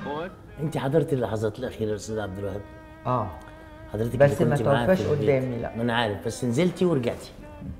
انت حضرت اللحظات الاخيره الاستاذ عبد الوهاب اه حضرتك بس اللي ما كنت معاه في توفاش البيت. قدامي، لا. ما انا عارف بس نزلتي ورجعتي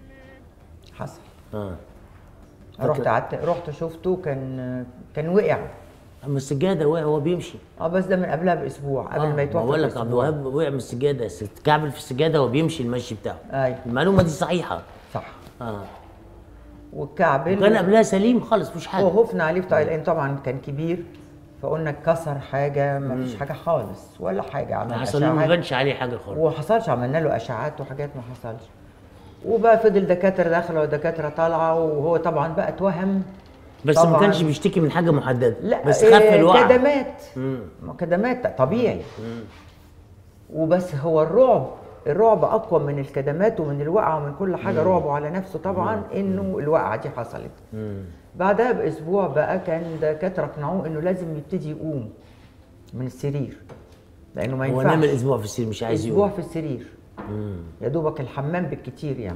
حصل اه رحت قعدت رحت شفته كان كان وقع اما السجاده وقع وهو بيمشي اه بس ده من قبلها باسبوع قبل ما يتوفى بقول لك بأسبوع. عبد الوهاب وقع من السجاده اتكعبل في السجاده وهو بيمشي المشي بتاعه ايوه المعلومه دي صحيحه صح اه والكعبل وكان قبلها سليم خالص مفيش حاجه وخفنا عليه في طريق لان طبعا كان كبير فقلنا اتكسر حاجه ما فيش حاجه خالص ولا حاجه ما عملنا حصل ما اشعاعات بانش عليه حاجه خالص وما حصلش عملنا له اشعاعات وحاجات ما حصلش وبقى فضل دكاتره داخله ودكاتره طالعه وهو طبعا بقى اتوهم بس ما طبعاً. كانش بيشتكي من حاجه محدده لا بس خاف من إيه، الوقع كدمات مم. ما كدمات طبيعي وبس هو الرعب الرعب اقوى من الكدمات ومن الوقعه ومن كل حاجه رعبه على نفسه طبعا انه الوقعه دي حصلت مم. بعدها باسبوع بقى كان دكاتره اقنعوه انه لازم يبتدي يقوم من السرير لانه ما هو ينفعش نام الاسبوع في السرير مش عايز اسبوع يقوم في السرير مم. يا دوبك الحمام بالكتير يعني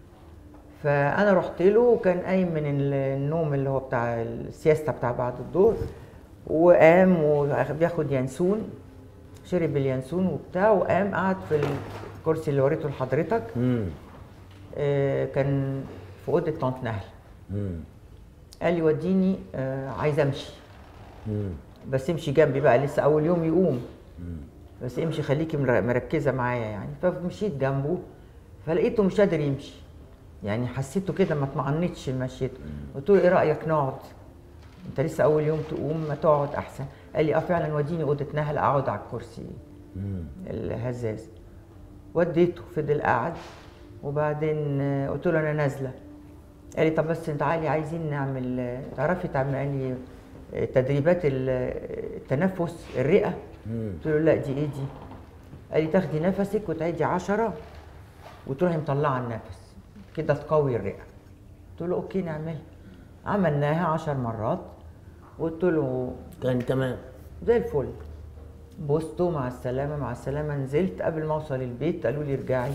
فانا رحت له كان قايم من النوم اللي هو بتاع السياستا بتاع بعد الظهر وقام وبياخد ينسون شرب اليانسون وبتاع وقام قعد في الكرسي اللي وريته لحضرتك مم. آه، كان في اوضه طنط نهل مم. قال لي وديني آه، عايز امشي مم. بس امشي جنبي بقى لسه اول يوم يقوم بس امشي خليكي مر- مركزه معايا يعني فمشيت جنبه فلقيته مش قادر يمشي يعني حسيته كده ما اطمئنتش مشيته قلت له ايه رايك نقعد انت لسه اول يوم تقوم ما تقعد احسن قال لي اه فعلا وديني اوضه نهل اقعد على الكرسي مم. الهزاز وديته فضل قاعد وبعدين آه، قلت له انا نازله قال لي طب بس تعالي عايزين نعمل آه، تعرفي تعملي آه، تدريبات ال- آه، التنفس الرئه مم. قلت له لا دي ايه دي قال لي تاخدي نفسك وتعيدي عشرة وتروحي مطلعه النفس كده تقوي الرئه قلت له اوكي نعملها عملناها عشر مرات قلت له كان تمام زي الفل بوسته مع السلامه مع السلامه نزلت قبل ما اوصل البيت قالوا لي ارجعي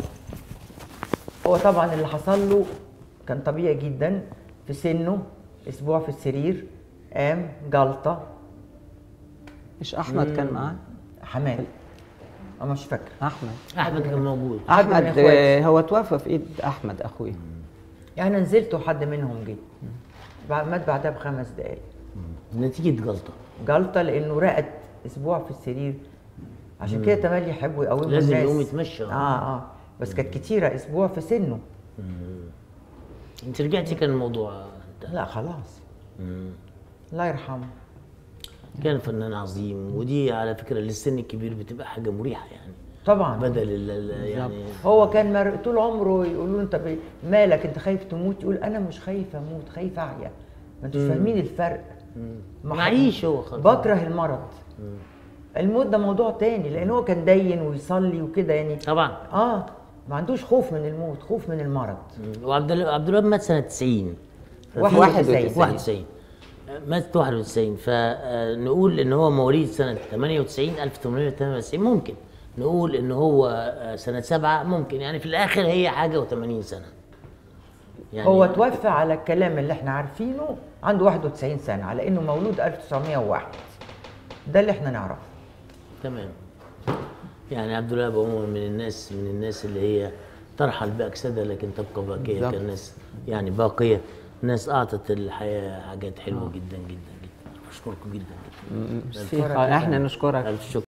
هو طبعا اللي حصل له كان طبيعي جدا في سنه اسبوع في السرير قام جلطه مش احمد كان معاه حماد انا مش فاكر احمد احمد كان موجود حد من احمد إخواتي. آه، هو توفى في ايد احمد اخويا يعني أنا نزلت وحد منهم جه بعد- مات بعدها بخمس دقايق نتيجه جلطه جلطه لانه رقد اسبوع في السرير عشان كده تملي يحبوا يقوموا لازم الناس يقوم يتمشى. اه اه بس كانت كتيره اسبوع في سنه انت رجعتي كان الموضوع انتهى لا خلاص الله يرحمه كان فنان عظيم ودي على فكره للسن الكبير بتبقى حاجه مريحه يعني طبعا بدل ال- ال- يعني هو كان مر... طول عمره يقولوا له انت ب... مالك انت خايف تموت يقول انا مش خايف اموت خايف اعيا ما انتوش فاهمين الفرق ما معيش هو خلاص بكره المرض الموت ده موضوع تاني لان هو كان دين ويصلي وكده يعني طبعا اه ما عندوش خوف من الموت خوف من المرض وعبد ال- عبد الوهاب مات سنه 90 واحد 91. 91 مات 91 فنقول ان هو مواليد سنه 98 1898 ممكن نقول ان هو آه، سنه 7 ممكن يعني في الاخر هي حاجه و80 سنه يعني هو توفى على الكلام اللي احنا عارفينه عنده 91 سنه على انه مولود 1901 ده اللي احنا نعرفه تمام يعني عبد الوهاب عموما من الناس من الناس اللي هي ترحل باجسادها لكن تبقى باقيه بالظبط. كالناس يعني باقيه ناس اعطت الحياه حاجات حلوه جدا جدا جدا بشكركم جدا جدا ميرسي. احنا نشكرك الف شكر